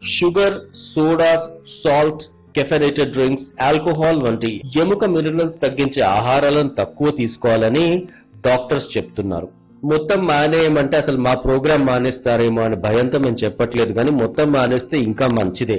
Sugar sodas salt caffeinated drinks alcohol వంటి ఎముక minerals తగ్గించే ఆహారాలను తక్కువ తీసుకోవాలని డాక్టర్స్ చెప్తున్నారు మొత్తం మానేయమంటే అసలు మా ప్రోగ్రాం మానేస్తారేమో అని భయంతో మేము చెప్పట్లేదు కానీ మొత్తం మానేస్తే ఇంకా మంచిదే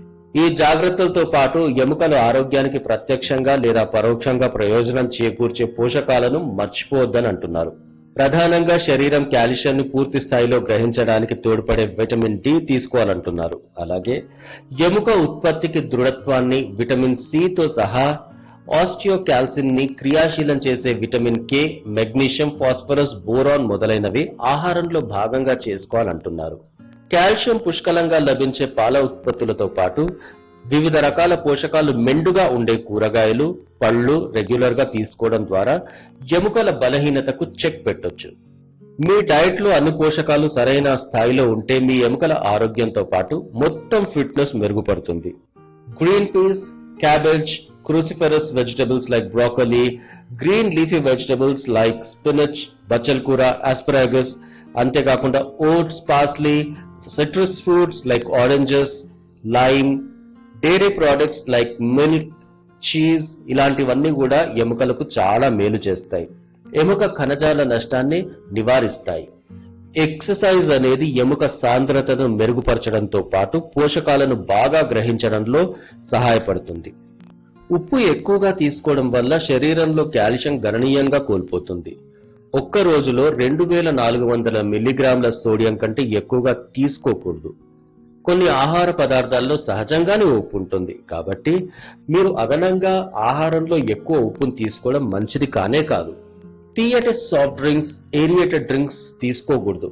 ఈ జాగ్రత్తలతో పాటు ఎముకల ఆరోగ్యానికి ప్రత్యక్షంగా లేదా పరోక్షంగా ప్రయోజనం చేకూర్చే పోషకాలను మర్చిపోవద్దని అంటున్నారు ప్రధానంగా శరీరం కాల్షియంని పూర్తి స్థాయిలో గ్రహించడానికి తోడ్పడే విటమిన్ డి తీసుకోవాలంటున్నారు అలాగే ఎముక ఉత్పత్తికి దృఢత్వాన్ని విటమిన్ సితో సహా ఆస్టియోకాల్సిన్ ని క్రియాశీలం చేసే vitamin K magnesium phosphorus boron మొదలైనవి ఆహారంలో భాగంగా చేసుకోవాలంటున్నారు కాల్షియం పుష్కలంగా లభించే పాల ఉత్పత్తులతో పాటు వివిధ రకాల పోషకాలు మెండుగా ఉండే కూరగాయలు పళ్ళు రెగ్యులర్ గా తీసుకోవడం ద్వారా ఎముకల బలహీనతకు చెక్ పెట్టొచ్చు మీ డైట్ లో అన్ని పోషకాలు సరైన స్థాయిలో ఉంటే మీ ఎముకల ఆరోగ్యంతో పాటు మొత్తం ఫిట్నెస్ మెరుగుపడుతుంది green peas cabbage cruciferous vegetables like broccoli green leafy vegetables like spinach బచ్చల్ కూర ఆస్పరాగస్ అంతేకాకుండా oats parsley citrus fruits like oranges lime dairy products like milk cheese ఇలాంటివన్నీ కూడా ఎముకలకు చాలా మేలు చేస్తాయి ఎముక కణజాల నష్టాన్ని నివారిస్తాయి ఎక్సర్సైజ్ అనేది ఎముక సాంద్రతను మెరుగుపరచడంతో పాటు పోషకాలను బాగా గ్రహించడంలో సహాయపడుతుంది ఉప్పు ఎక్కువగా తీసుకోవడం వల్ల శరీరంలో కాల్షియం గణనీయంగా కోల్పోతుంది ఒక్క రోజులో రెండు వేల నాలుగు వందల మిల్లీగ్రాముల సోడియం కంటే ఎక్కువగా తీసుకోకూడదు కొన్ని ఆహార పదార్థాల్లో సహజంగానే ఉప్పు ఉంటుంది కాబట్టి మీరు అదనంగా ఆహారంలో ఎక్కువ ఉప్పును తీసుకోవడం మంచిది కానే కాదు తీయటి సాఫ్ట్ డ్రింక్స్ ఏరియేటెడ్ డ్రింక్స్ తీసుకోకూడదు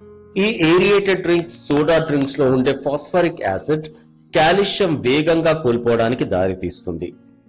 ఈ ఏరియేటెడ్ డ్రింక్స్ సోడా డ్రింక్స్ లో ఉండే ఫాస్ఫరిక్ యాసిడ్ కాల్షియం వేగంగా కోల్పోవడానికి దారితీస్తుంది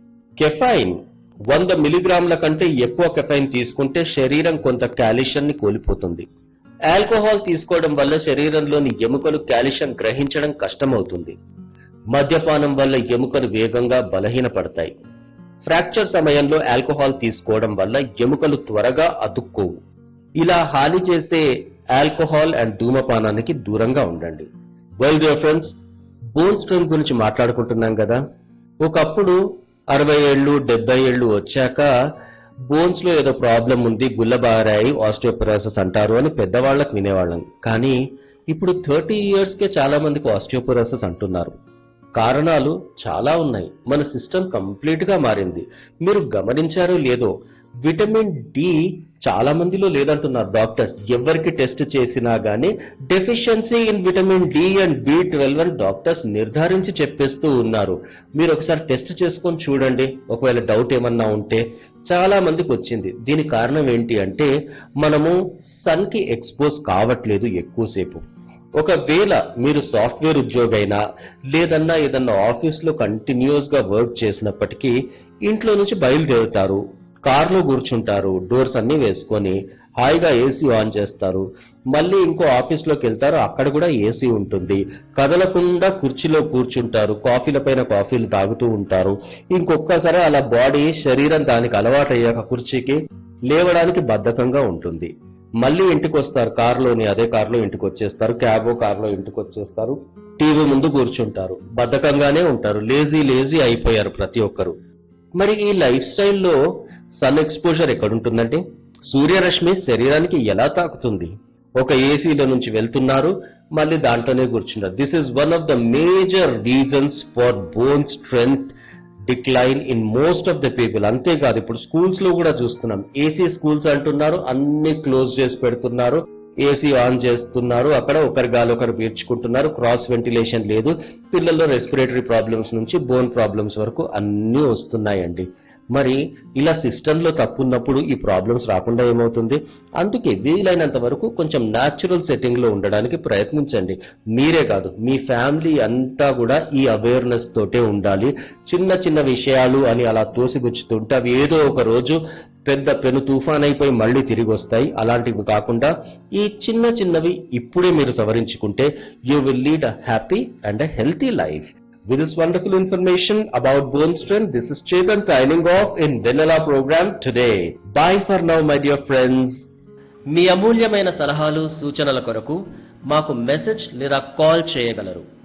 కెఫైన్ వంద మిలీగ్రాముల కంటే ఎక్కువ కెఫైన్ తీసుకుంటే శరీరం కొంత కాల్షియం ని కోల్పోతుంది ఆల్కహాల్ తీసుకోవడం వల్ల శరీరంలోని ఎముకలు కాల్షియం గ్రహించడం కష్టమవుతుంది మద్యపానం వల్ల ఎముకలు వేగంగా బలహీనపడతాయి ఫ్రాక్చర్ సమయంలో ఆల్కహాల్ తీసుకోవడం వల్ల ఎముకలు త్వరగా అతుక్కోవు ఇలా హాని చేసే ఆల్కహాల్ అండ్ ధూమపానానికి దూరంగా ఉండండి well dear friends bone strength గురించి మాట్లాడుకుంటున్నాం కదా ఒకప్పుడు అరవై ఏళ్ళు డెబ్బై ఏళ్ళు వచ్చాక బోన్స్ లో ఏదో ప్రాబ్లం ఉంది గుల్లబారాయి ఆస్టియోపొరాసిస్ అంటారు అని పెద్దవాళ్ళకి వినేవాళ్ళం కానీ ఇప్పుడు థర్టీ ఇయర్స్ కే చాలా మందికి ఆస్టియోపొరాసిస్ అంటున్నారు కారణాలు చాలా ఉన్నాయి మన సిస్టమ్ కంప్లీట్ గా మారింది మీరు గమనించారో లేదో విటమిన్ డి చాలా మందిలో లేదంటున్నారు డాక్టర్స్ ఎవరికి టెస్ట్ చేసినా గానీ deficiency in vitamin D and B twelve అని డాక్టర్స్ నిర్ధారించి చెప్పేస్తూ ఉన్నారు మీరు ఒకసారి టెస్ట్ చేసుకొని చూడండి ఒకవేళ డౌట్ ఏమన్నా ఉంటే చాలా మందికి వచ్చింది దీని కారణం ఏంటి అంటే మనము సన్ కి ఎక్స్పోజ్ కావట్లేదు ఎక్కువసేపు ఒకవేళ మీరు సాఫ్ట్వేర్ ఉద్యోగైనా లేదన్నా ఏదన్నా ఆఫీస్ లో కంటిన్యూస్ గా వర్క్ చేసినప్పటికీ ఇంట్లో నుంచి బయలుదేరుతారు కార్లో కూర్చుంటారు డోర్స్ అన్ని వేసుకొని హాయిగా ఏసీ ఆన్ చేస్తారు మళ్ళీ ఇంకో ఆఫీస్ లోకి వెళ్తారు అక్కడ కూడా ఏసీ ఉంటుంది కదలకుండా కుర్చీలో కూర్చుంటారు కాఫీల పైన కాఫీలు తాగుతూ ఉంటారు ఇంకొక్కసారి అలా బాడీ శరీరం దానికి అలవాటయ్యాక కుర్చీకి లేవడానికి బద్ధకంగా ఉంటుంది మళ్ళీ ఇంటికి వస్తారు కారులోని అదే కారులో ఇంటికి వచ్చేస్తారు క్యాబో కారులో ఇంటికి వచ్చేస్తారు టీవీ ముందు కూర్చుంటారు బద్ధకంగానే ఉంటారు లేజీ లేజీ అయిపోయారు ప్రతి ఒక్కరు మరి ఈ లైఫ్ స్టైల్లో సన్ ఎక్స్పోజర్ ఎక్కడుంటుందంటే సూర్యరశ్మి శరీరానికి ఎలా తాకుతుంది ఒక ఏసీలో నుంచి వెళ్తున్నారు మళ్ళీ దాంట్లోనే కూర్చున్నారు this is one of the major reasons for bone strength decline in most of the people అంతేకాదు ఇప్పుడు స్కూల్స్ లో కూడా చూస్తున్నాం ఏసీ స్కూల్స్ అంటున్నారు అన్ని క్లోజ్ చేసి పెడుతున్నారు ఏసీ ఆన్ చేస్తున్నారు అక్కడ ఒకరి గాలి ఒకరు పీల్చుకుంటున్నారు క్రాస్ వెంటిలేషన్ లేదు పిల్లల్లో రెస్పిరేటరీ ప్రాబ్లమ్స్ నుంచి బోన్ ప్రాబ్లమ్స్ వరకు అన్నీ వస్తున్నాయండి మరి ఇలా సిస్టమ్ లో తప్పున్నప్పుడు ఈ ప్రాబ్లమ్స్ రాకుండా ఏమవుతుంది అందుకే వీలైనంత వరకు కొంచెం న్యాచురల్ సెట్టింగ్ లో ఉండడానికి ప్రయత్నించండి మీరే కాదు మీ ఫ్యామిలీ అంతా కూడా ఈ అవేర్నెస్ తోటే ఉండాలి చిన్న చిన్న విషయాలు అని అలా తోసిగుచ్చుతుంటే అవి ఏదో ఒక రోజు పెద్ద పెను తుఫాన్ అయిపోయి మళ్ళీ తిరిగి వస్తాయి అలాంటివి కాకుండా ఈ చిన్న చిన్నవి ఇప్పుడే మీరు సవరించుకుంటే you will lead a happy and a healthy life With this wonderful information about bone strength, this is Chetan signing off in Vanilla program today. Bye for now, my dear friends. మీ అమూల్యమైన సలహాలు సూచనల కొరకు మాకు message లేదా call చేయగలరు